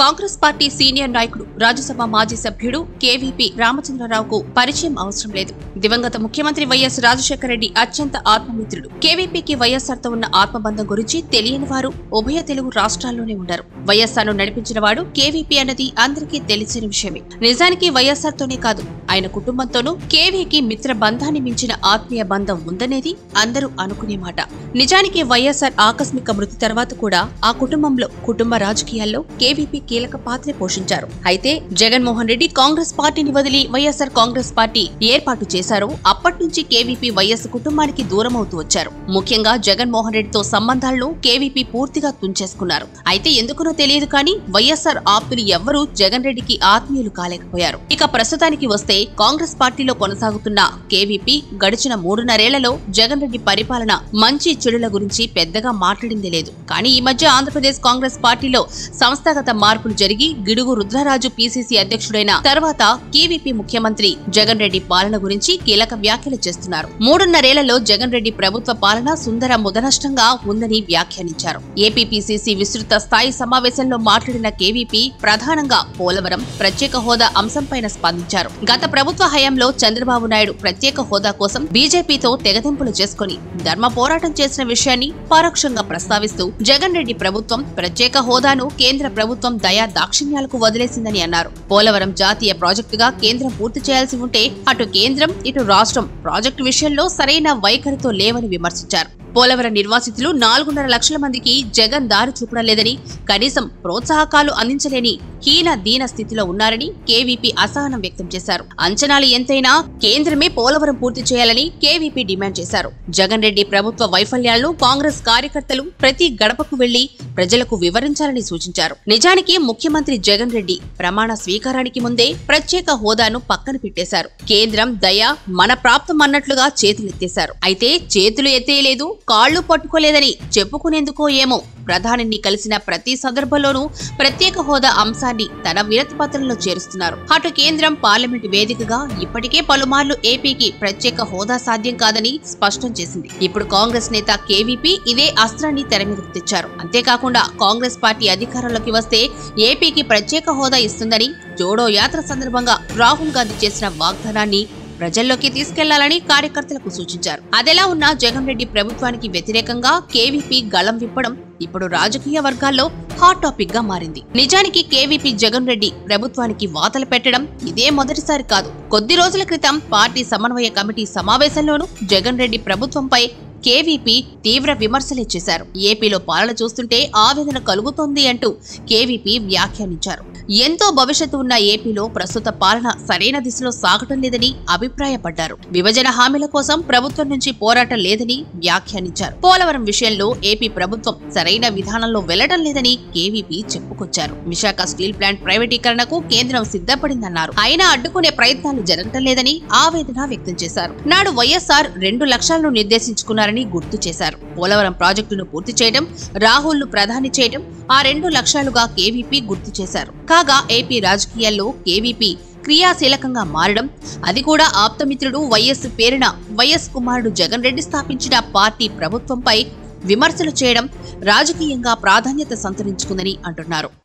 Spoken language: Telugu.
కాంగ్రెస్ పార్టీ సీనియర్ నాయకుడు రాజ్యసభ మాజీ సభ్యుడు కేవీపీ రామచంద్రరావుకు పరిచయం అవసరం లేదు దివంగత ముఖ్యమంత్రి వైఎస్ రాజశేఖర రెడ్డి అత్యంత ఆత్మమిత్రుడు కేవీపీకి వైఎస్ఆర్తో ఉన్న ఆత్మబంధం గురించి తెలియని వారు ఉభయ తెలుగు రాష్ట్రాల్లోనే ఉండరు వైఎస్ఆర్ ను నడిపించిన వాడు కేవీపీ అన్నది అందరికీ తెలిసిన విషయమే నిజానికి వైఎస్ఆర్ తోనే కాదు ఆయన కుటుంబంతోనూ కేవీకి మిత్ర బంధాన్ని మించిన ఆత్మీయ బంధం ఉందనేది అందరూ అనుకునే మాట నిజానికి వైఎస్ఆర్ ఆకస్మిక మృతి తర్వాత కూడా ఆ కుటుంబంలో కుటుంబ రాజకీయాల్లో కేవీపీ కీలక పాత్ర పోషించారు అయితే జగన్మోహన్ రెడ్డి కాంగ్రెస్ పార్టీని వదిలి వైఎస్ఆర్ కాంగ్రెస్ పార్టీ ఏర్పాటు చేశారో అప్పటి నుంచి కేవీపీ వైఎస్ కుటుంబానికి దూరమవుతూ వచ్చారు ముఖ్యంగా జగన్మోహన్ రెడ్డితో సంబంధాలను కేవీపీ పూర్తిగా తుంచేసుకున్నారు అయితే ఎందుకునో తెలియదు కానీ వైఎస్ఆర్ ఆప్తులు ఎవ్వరూ జగన్ రెడ్డికి ఆత్మీయులు కాలేకపోయారు ఇక ప్రస్తుతానికి వస్తే కాంగ్రెస్ పార్టీలో కొనసాగుతున్న కేవీపీ గడిచిన మూడున్నరేళ్లలో జగన్ రెడ్డి పరిపాలన మంచి చెడుల గురించి పెద్దగా మాట్లాడింది లేదు కానీ ఈ మధ్య ఆంధ్రప్రదేశ్ కాంగ్రెస్ పార్టీలో సంస్థాగత మార్పులు జరిగి గిడుగు రుద్రరాజు పీసీసీ అధ్యక్షుడైన తర్వాత కేవీపీ ముఖ్యమంత్రి జగన్ రెడ్డి పాలన గురించి కీలక వ్యాఖ్యలు చేస్తున్నారు మూడున్నరేళ్లలో జగన్ రెడ్డి ప్రభుత్వ పాలన సుందర ముదనష్టంగా ఉందని వ్యాఖ్యానించారు ఏపీపీసీసీ విస్తృత స్థాయి సమావేశంలో మాట్లాడిన కేవీపీ ప్రధానంగా పోలవరం ప్రత్యేక హోదా అంశంపైన స్పందించారు గత ప్రభుత్వ హయాంలో చంద్రబాబు నాయుడు ప్రత్యేక హోదా కోసం బీజేపీతో తెగతింపులు చేసుకుని ధర్మ పోరాటం చేసిన విషయాన్ని పరోక్షంగా ప్రస్తావిస్తూ జగన్ రెడ్డి ప్రభుత్వం ప్రత్యేక హోదాను కేంద్ర ప్రభుత్వం దయా దాక్షిణ్యాలకు వదిలేసిందని అన్నారు పోలవరం జాతీయ ప్రాజెక్టుగా కేంద్రం పూర్తి చేయాల్సి ఉంటే అటు కేంద్రం ఇటు రాష్ట్రం ప్రాజెక్టు విషయంలో సరైన వైఖరితో లేవని విమర్శించారు పోలవరం నిర్వాసితులు నాలుగున్నర లక్షల మందికి జగన్ దారి చూపడం లేదని కనీసం ప్రోత్సాహకాలు అందించలేని హీన దీన స్థితిలో ఉన్నారని కేవీపీ అసహనం వ్యక్తం చేశారు అంచనాలు ఎంతైనా కేంద్రమే పోలవరం పూర్తి చేయాలని కేవీపీ డిమాండ్ చేశారు జగన్ రెడ్డి ప్రభుత్వ వైఫల్యాలను కాంగ్రెస్ కార్యకర్తలు ప్రతి గడపకు వెళ్లి ప్రజలకు వివరించాలని సూచించారు నిజానికి ముఖ్యమంత్రి జగన్ రెడ్డి ప్రమాణ స్వీకారానికి ముందే ప్రత్యేక హోదాను పక్కన పెట్టేశారు కేంద్రం దయ మన ప్రాప్తం అన్నట్లుగా చేతులెత్తేశారు అయితే చేతులు ఎత్తేయలేదు కాళ్లు పట్టుకోలేదని చెప్పుకునేందుకో ఏమో ప్రధానిని కలిసిన ప్రతి సందర్భంలోనూ ప్రత్యేక హోదా అంశాన్ని తన వినతి పత్రంలో చేరుస్తున్నారు అటు కేంద్రం పార్లమెంట్ వేదికగా ఇప్పటికే పలుమార్లు ఏపీకి ప్రత్యేక హోదా సాధ్యం కాదని స్పష్టం చేసింది ఇప్పుడు కాంగ్రెస్ నేత కేవీపీ ఇదే అస్త్రాన్ని తెర మీదకు తెచ్చారు అంతేకాకుండా కాంగ్రెస్ పార్టీ అధికారంలోకి వస్తే ఏపీకి ప్రత్యేక హోదా ఇస్తుందని జోడో యాత్ర సందర్భంగా రాహుల్ గాంధీ చేసిన వాగ్దానాన్ని ప్రజల్లోకి తీసుకెళ్లాలని కార్యకర్తలకు సూచించారు అదెలా ఉన్నా జగన్ రెడ్డి ప్రభుత్వానికి వ్యతిరేకంగా కేవీపీ గళం విప్పడం ఇప్పుడు రాజకీయ వర్గాల్లో హాట్ టాపిక్ గా మారింది నిజానికి కేవీపీ జగన్ రెడ్డి ప్రభుత్వానికి వాతలు పెట్టడం ఇదే మొదటిసారి కాదు కొద్ది రోజుల క్రితం పార్టీ సమన్వయ కమిటీ సమావేశంలోనూ జగన్ రెడ్డి ప్రభుత్వంపై కేవీపీ తీవ్ర విమర్శలే చేశారు ఏపీలో పాలన చూస్తుంటే ఆవేదన కలుగుతోంది అంటూ కేవీపీ వ్యాఖ్యానించారు ఎంతో భవిష్యత్తు ఉన్న ఏపీలో ప్రస్తుత పాలన సరైన దిశలో సాగటం లేదని అభిప్రాయపడ్డారు విభజన హామీల కోసం ప్రభుత్వం నుంచి పోరాటం లేదని వ్యాఖ్యానించారు పోలవరం విషయంలో ఏపీ ప్రభుత్వం సరైన విధానంలో వెళ్లడం లేదని కేవీపీ చెప్పుకొచ్చారు విశాఖ స్టీల్ ప్లాంట్ ప్రైవేటీకరణకు కేంద్రం సిద్ధపడిందన్నారు అయినా అడ్డుకునే ప్రయత్నాలు జరగటం లేదని ఆవేదన వ్యక్తం చేశారు నాడు వైఎస్ఆర్ రెండు లక్ష్యాలను నిర్దేశించుకున్నారని గుర్తు చేశారు పోలవరం ప్రాజెక్టును పూర్తి చేయడం రాహుల్ ను ప్రధాని చేయడం ఆ రెండు లక్ష్యాలుగా కేవీపీ గుర్తు చేశారు కాగా ఏపీ రాజకీయాల్లో కేవీపీ క్రియాశీలకంగా మారడం అది కూడా ఆప్తమిత్రుడు వైఎస్ పేరున వైఎస్ కుమారుడు జగన్ రెడ్డి స్థాపించిన పార్టీ ప్రభుత్వంపై విమర్శలు చేయడం రాజకీయంగా ప్రాధాన్యత సంతరించుకుందని అంటున్నారు